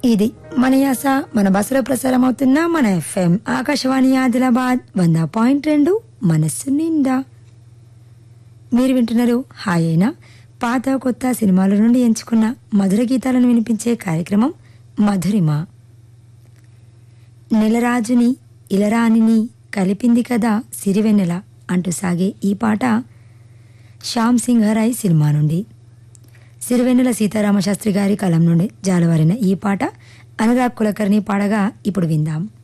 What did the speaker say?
ఇది మన యాస మన బస్సులో ప్రసారం అవుతున్న మన ఎఫ్ఎం ఆకాశవాణి ఆదిలాబాద్ వంద పాయింట్ రెండు మనస్సు నిండా మీరు వింటున్నారు హాయ్ అయినా పాత కొత్త సినిమాల నుండి ఎంచుకున్న మధుర గీతాలను వినిపించే కార్యక్రమం మధురిమ నెలరాజుని ఇలరాణిని కలిపింది కదా సిరివెన్నెల అంటూ సాగే ఈ పాట శ్యామ్ సింగ్ హరాయ్ సినిమా నుండి సిరివెన్నెల సీతారామశాస్త్రి గారి కలం నుండి జాలవారిన ఈ పాట అనురాగ్ కులకర్ణి పాడగా ఇప్పుడు విందాం